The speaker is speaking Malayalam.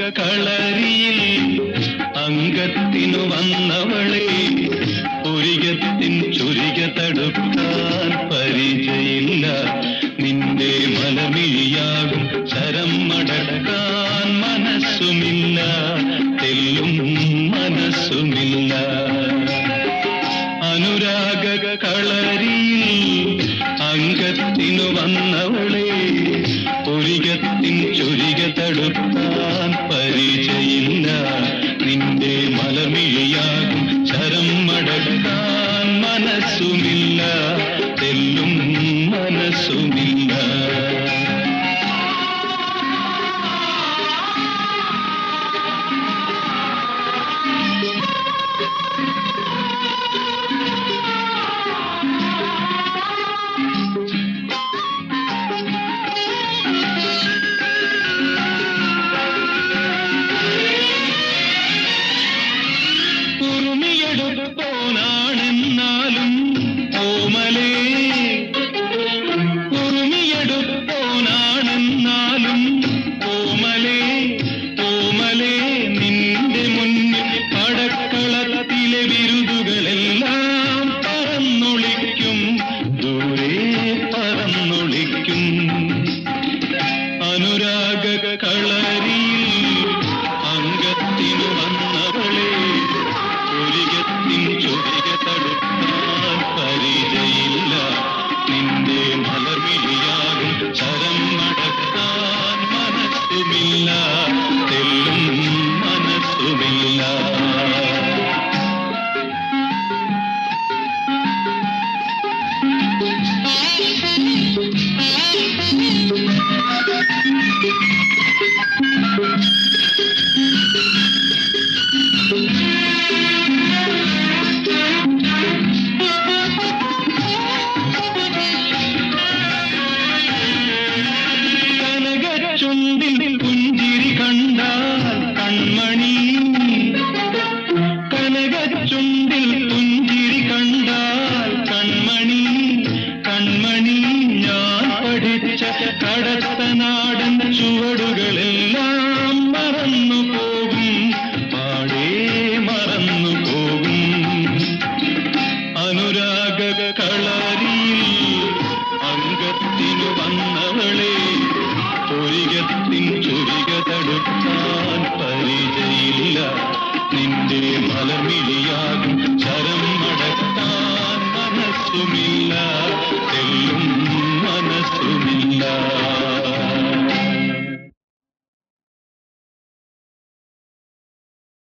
കളരിയിൽ അംഗത്തിനു വന്നവളെ പുരികത്തിൻ ചുരിക തടുക്കാൻ പരിചയില്ല നിന്റെ മലമിഴിയാകും ശരം മടക്കാൻ മനസ്സുമില്ല തെല്ലും മനസ്സുമില്ല അനുരാഗ കളരിയിൽ അംഗത്തിനു വന്നവളെ പുരികത്തിൻ ചുരിക തടുക്കാൻ പരിചയില്ല നിന്റെ മലമിഴിയാകും ശരം മടക്കാൻ മനസ്സുമില്ല തെല്ലും മനസ്സുമില്ല കുറുമിയെടുപ്പോനാണെന്നാലും ഓമലേ കുറുമിയെടുപ്പോനാണെന്നാലും ഓമലേ ഓമലേ നിന്റെ മുന്നിൽ പടക്കളത്തിലെ വിരുതുകളെല്ലാം പറന്നൊളിക്കും ദൂരെ പറന്നൊളിക്കും അനുരാഗ കളരിയിൽ അംഗത്തിനു വന്നവളെ ഒരികത്തിൻ ചൊരിക തടുക്കാൻ പരിചയില്ല നിന്റെ മലമിഴിയാകും ശരം മടക്കാൻ മനസ്സുമില്ല തെല്ലും മനസ്സുമില്ല കനകച്ചുണ്ടിൽ പുഞ്ചിരി കണ്ടാൽ കൺമണി കനകച്ചുണ്ടിൽ പുഞ്ചിരി കണ്ടാൽ കൺമണി കൺമണി ഞാൻ പഠിച്ച കടത്തനാടൻ ചുവടുകളെല്ലാം മറന്നു പോകും പാടേ മറന്നു പോകും അനുരാഗ കളരിയിൽ അംഗത്തിനു വന്നവളെ ഒരികത്തിൻ ചുരിക തടുക്കാൻ പരിചയില്ല നിന്റെ മലമിഴിയാകും ശരം മടക്കാൻ മനസ്സുമില്ല തെല്ലും മനസ്സുമില്ല